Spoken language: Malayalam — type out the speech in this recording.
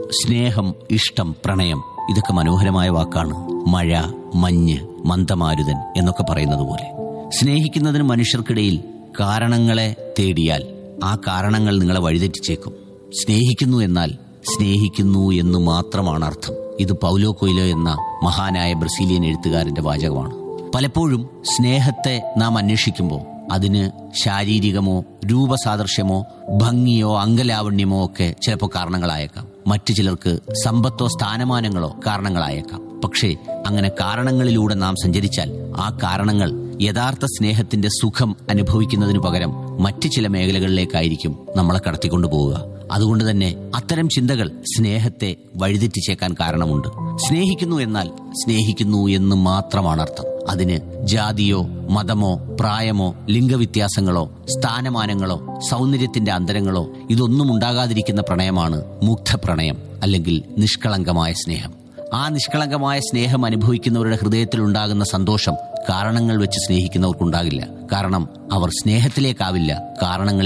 സ്നേഹം ഇഷ്ടം പ്രണയം ഇതൊക്കെ മനോഹരമായ വാക്കാണ് മഴ മഞ്ഞ് മന്ദമാരുതൻ എന്നൊക്കെ പറയുന്നത് പോലെ സ്നേഹിക്കുന്നതിന് മനുഷ്യർക്കിടയിൽ കാരണങ്ങളെ തേടിയാൽ ആ കാരണങ്ങൾ നിങ്ങളെ വഴിതെറ്റിച്ചേക്കും സ്നേഹിക്കുന്നു എന്നാൽ സ്നേഹിക്കുന്നു എന്ന് മാത്രമാണ് അർത്ഥം ഇത് പൗലോ കൊയിലോ എന്ന മഹാനായ ബ്രസീലിയൻ എഴുത്തുകാരന്റെ വാചകമാണ് പലപ്പോഴും സ്നേഹത്തെ നാം അന്വേഷിക്കുമ്പോൾ അതിന് ശാരീരികമോ രൂപസാദൃശ്യമോ ഭംഗിയോ അംഗലാവണ്യമോ ഒക്കെ ചിലപ്പോൾ കാരണങ്ങളായേക്കാം മറ്റു ചിലർക്ക് സമ്പത്തോ സ്ഥാനമാനങ്ങളോ കാരണങ്ങളായേക്കാം പക്ഷേ അങ്ങനെ കാരണങ്ങളിലൂടെ നാം സഞ്ചരിച്ചാൽ ആ കാരണങ്ങൾ യഥാർത്ഥ സ്നേഹത്തിന്റെ സുഖം അനുഭവിക്കുന്നതിനു പകരം മറ്റു ചില മേഖലകളിലേക്കായിരിക്കും നമ്മളെ കടത്തിക്കൊണ്ടു പോവുക അതുകൊണ്ട് തന്നെ അത്തരം ചിന്തകൾ സ്നേഹത്തെ വഴിതെറ്റിച്ചേക്കാൻ കാരണമുണ്ട് സ്നേഹിക്കുന്നു എന്നാൽ സ്നേഹിക്കുന്നു എന്ന് മാത്രമാണ് അർത്ഥം അതിന് ജാതിയോ മതമോ പ്രായമോ ലിംഗവ്യത്യാസങ്ങളോ സ്ഥാനമാനങ്ങളോ സൗന്ദര്യത്തിന്റെ അന്തരങ്ങളോ ഇതൊന്നും ഉണ്ടാകാതിരിക്കുന്ന പ്രണയമാണ് മുഗ്ധപ്രണയം അല്ലെങ്കിൽ നിഷ്കളങ്കമായ സ്നേഹം ആ നിഷ്കളങ്കമായ സ്നേഹം അനുഭവിക്കുന്നവരുടെ ഹൃദയത്തിൽ ഉണ്ടാകുന്ന സന്തോഷം കാരണങ്ങൾ വെച്ച് സ്നേഹിക്കുന്നവർക്കുണ്ടാകില്ല കാരണം അവർ സ്നേഹത്തിലേക്കാവില്ല കാരണങ്ങളിൽ